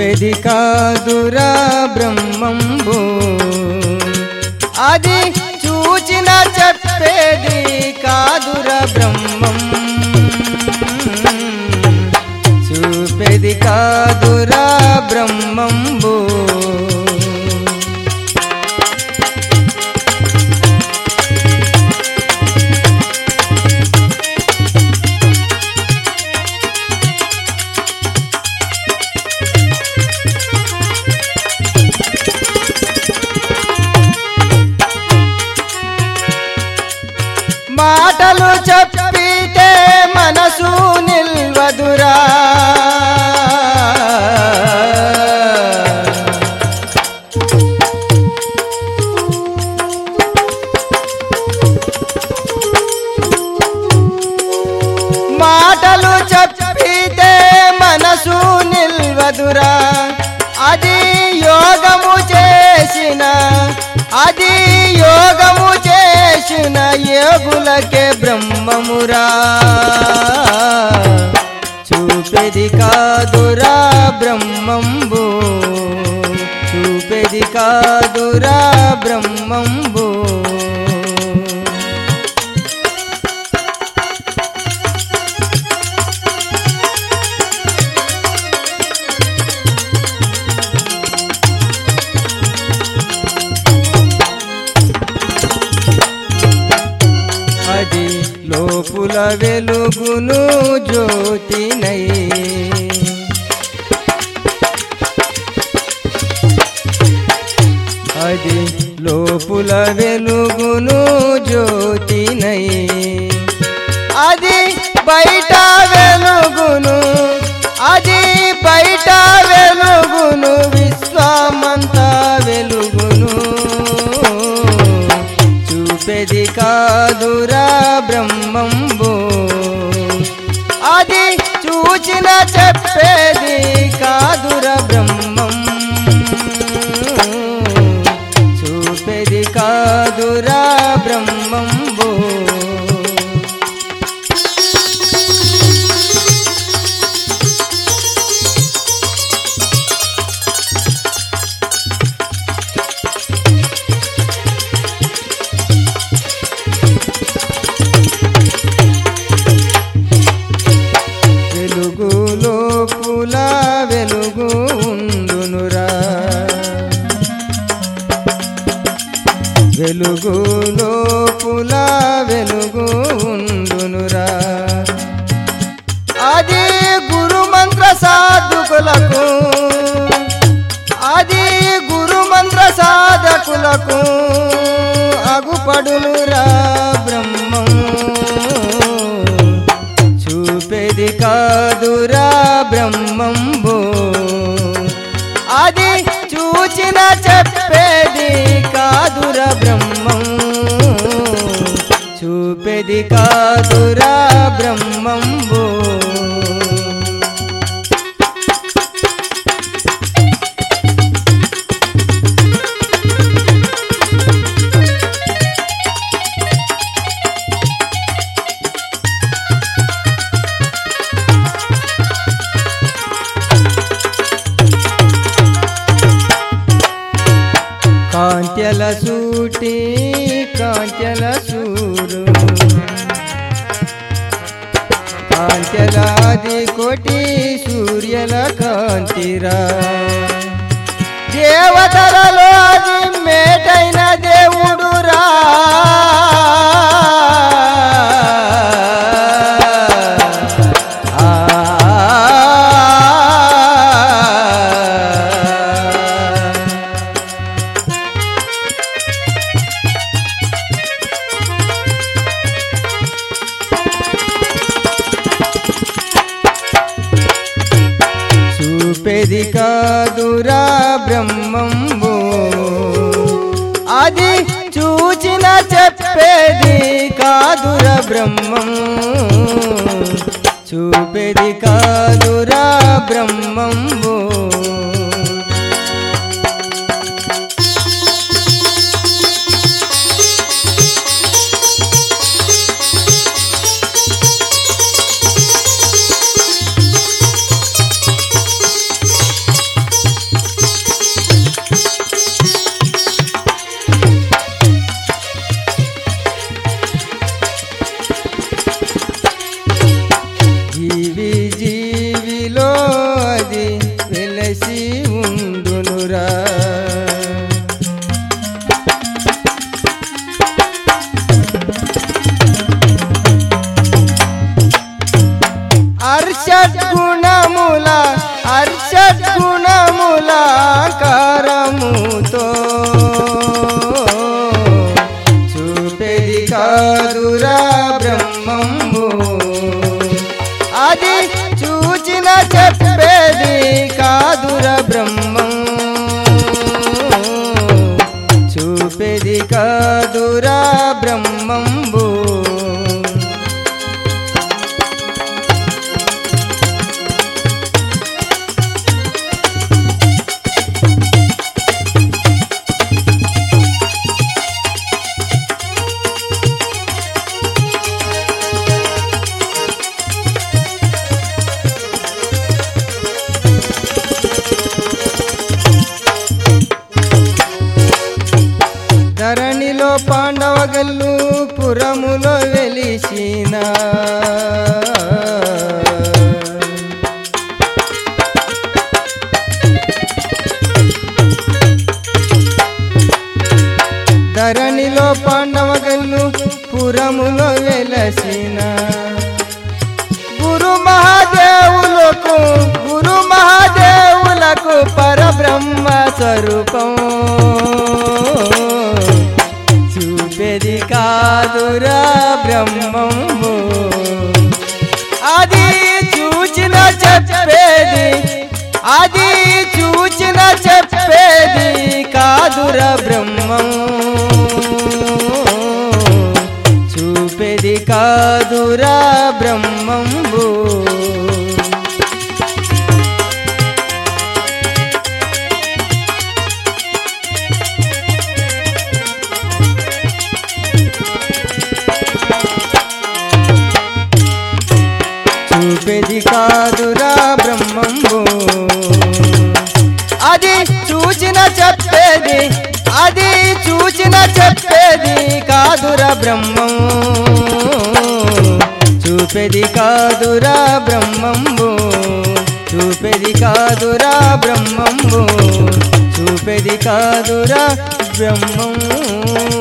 చూపెది కాదురా బ్రహ్మంబు అది చూచిన చెప్పేది కాదురా బ్రహ్మం చూపెది కాదురా బ్రహ్మంబు మాటలు చెప్పితే మనసు నిల్వదురా మాటలు చెప్పితే మనసు నిల్వదురా అది యోగము చేసిన అది యోగము చేసిన యోగులకే బ్రహ్మమురా చూపెది కాదురా బ్రహ్మంబు చూపెది కాదురా బ్రహ్మంబు అది లోపుల వెలుగును జ్యోతినై అది లోపుల వెలుగును జ్యోతినై అది బయట వెలుగును అది బయట వెలుగును విశ్వమంతా వెలుగును చూపెది కాదురా బ్రహ్మంబు అది చూచిన చెప్పేది కాదురా బ్రహ్మం చూపెది కాదురా బ్రహ్మంబు వెలుగులో పుల వెలుగు ఉండునురా వెలుగులో పుల వెలుగు ఉండునురా అది గురు మంత్ర సాధుకులకు అది గురు మంత్ర సాధకులకు అగుపడునురా బ్రహ్మం చూపెది కాదురా బ్రహ్మంబు అది చూచిన చెప్పేది కాదురా బ్రహ్మం చూపెది కాదురా బ్రహ్మంబు కాంత్యల సూటి కాంత్యల సూరు కాంత్యలాది కోటి సూర్యల కాంతిరా దేవతలలో అది మేటైన దేవుడురా ఆ చూపెది కాదురా బ్రహ్మంబు అది చూచిన చెప్పేది కాదురా బ్రహ్మం చూపెది కాదురా బ్రహ్మంబు కాదురా బ్రహ్మంబు అది చూచిన చెప్పేది కాదురా బ్రహ్మం చూపేది కాదురా బ్రహ్మంబు ధరణిలో పాండవగల్లు పురములో వెలిసిన ధరణిలో పాండవగల్లు పురములో వెలసిన గురు మహాదేవులకు గురు మహాదేవులకు పరబ్రహ్మ స్వరూపం చూపేది కాదురా బ్రహ్మము అది చూచిన చెప్పేది అది చూచిన చెప్పేది కాదురా బ్రహ్మం చూపేది కాదురా బ్రహ్మంబు చూపేది కాదురా బ్రహ్మంబు అది చూచిన చెప్పేది అది చూచిన చెప్పేది కాదురా బ్రహ్మం చూపేది కాదురా బ్రహ్మంబు చూపేది కాదురా బ్రహ్మంబు చూపేది కాదురా బ్రహ్మం